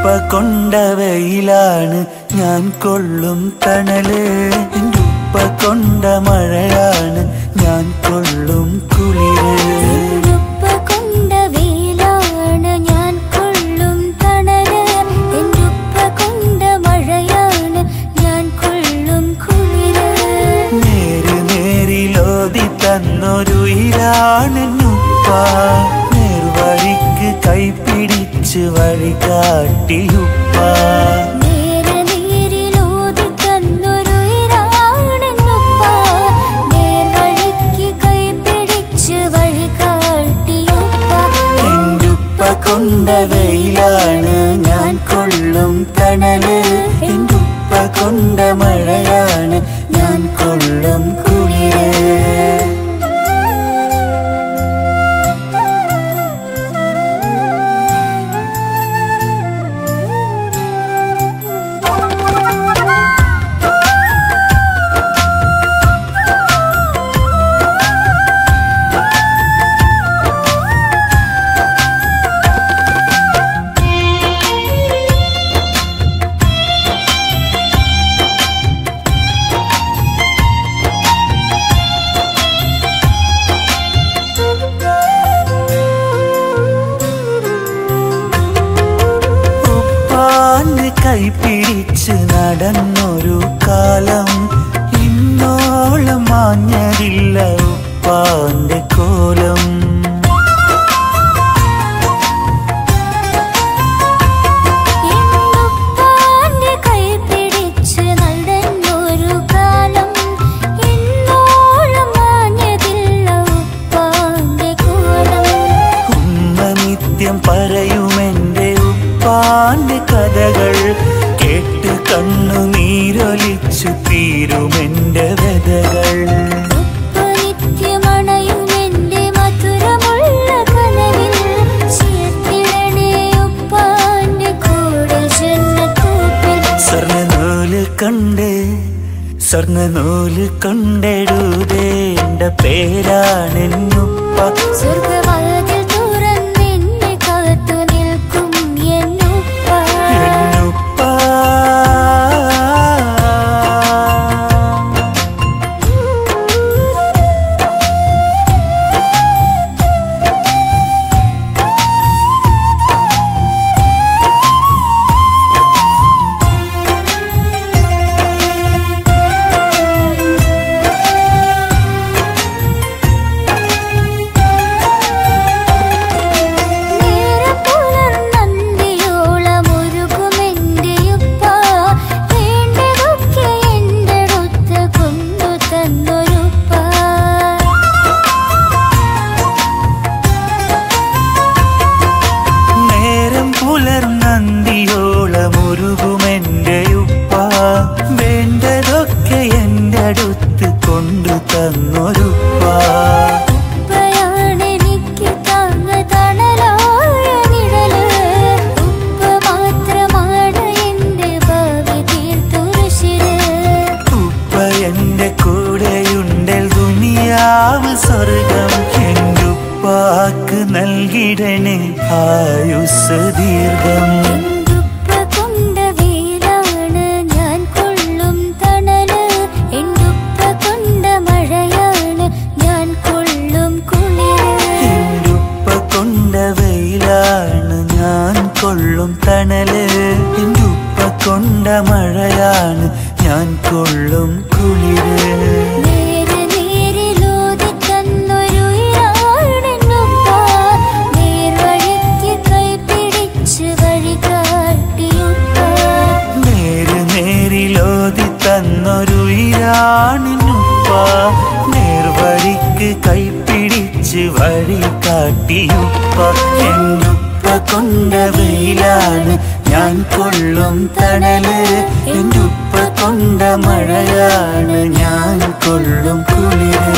ഉപ്പ കൊണ്ട വെയിലാണ് ഞാൻ കൊള്ളും തണല് എൻ്റെ ഉപ്പ കൊണ്ട മഴയാണ് ഞാൻ കൊള്ളും കുളിര് ഉപ്പ കൊണ്ട വെയിലാണ് ഞാൻ കൊള്ളും തണല് എൻ്റെ ഉപ്പ കൊണ്ട മഴയാണ് ഞാൻ കൊള്ളും കുളിര് നേര് നേരിലോതി തന്നൊരു ഇരാണെന്നുപ്പ നേർവഴിക്ക് കൈപിടിച്ച് വഴി കാട്ടിയുപ്പ നേരെ നേരിലൂതി തന്നൊരു ഇരാണെന്നുപ്പ നേർവഴിക്ക് കൈപിടിച്ച് വഴി കാട്ടിയുപ്പ എന്റുപ്പ കൊണ്ട വെയിലാണ് ഞാൻ കൊള്ളും തണല് എന്റുപ്പ കൊണ്ട മഴയാണ് ഞാൻ കൊള്ളും കുളിര് ഉപ്പാന്റെ കൈ പിടിച്ച് നടന്നൊരു കാലം ഇന്നോളം മാഞ്ഞതില്ല ഉപ്പാന്റെ കോലം എന്നുപ്പാന്റെ കൈ പിടിച്ച് നടന്നൊരു കാലം ഇന്നോളം മാഞ്ഞതില്ല ഉപ്പാന്റെ കോലം ഉമ്മ നിത്യം പറയുമെന്റെ ഉപ്പാന്റെ കഥകൾ കേട്ട് കണ്ണുനീരൊലിച്ചു തീരുമെന്റെ വ്യതകൾ ഉപ്പ നിത്യമണയും എന്റെ മധുരമുള്ള കനവിൽ ചേർത്തിടണേ ഉപ്പാന്റെ കൂടെ ജന്നത്തൂപ്പിൽ സ്വർണ്ണനൂല് കൊണ്ട് സ്വർണ്ണനൂല് കൊണ്ടെഴുതേണ്ട പേരാണെന്നുപ്പ സ്വർഗവാതിൽ തുറന്നെന്നെ കാത്തു നിൽക്കും എന്നുപ്പ എന്നുപ്പ നേരം പുലർന്നന്തിയോളം ഒരുക്കുമെന്റെ ഉപ്പ വേണ്ടതൊക്കെ എൻ്റെ അടുത്ത് കൊണ്ടു തന്നൊരുപ്പ നേരം പുലർന്നന്തിയോളമൊരുകുമെന്റെ ഉപ്പ വേണ്ടതൊക്കെ എൻ്റെ അടുത്ത് കൊണ്ടു തന്നൊരുപ്പ ഉപ്പയാണെനിക്ക് താങ്ങ തണലായ നിഴല് ഉപ്പ മാത്രമാണ് എൻ്റെ ഭാവി തീർത്തുരുശിര് ഉപ്പ എൻ്റെ കൂടെയുണ്ടൽ ദുനിയാവ് സ്വർഗം എൻ്റെ ഉപ്പാക്ക് നൽകിടണേ ആയുസ് ദീർഘം എന്റുപ്പ കൊണ്ട വെയിലാണ് ഞാൻ കൊള്ളും തണല് എന്റുപ്പ കൊണ്ട മഴയാണ് ഞാൻ കൊള്ളും കുളിര് എന്റുപ്പ കൊണ്ട വെയിലാണ് ഞാൻ കൊള്ളും തണല് എന്റുപ്പ കൊണ്ട മഴയാണ് ഞാൻ കൊള്ളും കുളിര് നേരെ നേരിലൂതി തന്നൊരു ഇരാണെന്നുപ്പ നേർവഴിക്ക് കൈപിടിച്ച് വഴി കാട്ടിയുപ്പ നേര് നേരിലോതി തന്നൊരു ഇരാണിനുപ്പ നേർവഴിക്ക് കൈപ്പിടിച്ച് വഴി കാട്ടിയുപ്പ എന്നുപ്പ കൊണ്ട വെയിലാണ് ഞാൻ കൊള്ളും തണല് എന്നുപ്പ കൊണ്ട മഴയാണ് ഞാൻ കൊള്ളും കുളിര്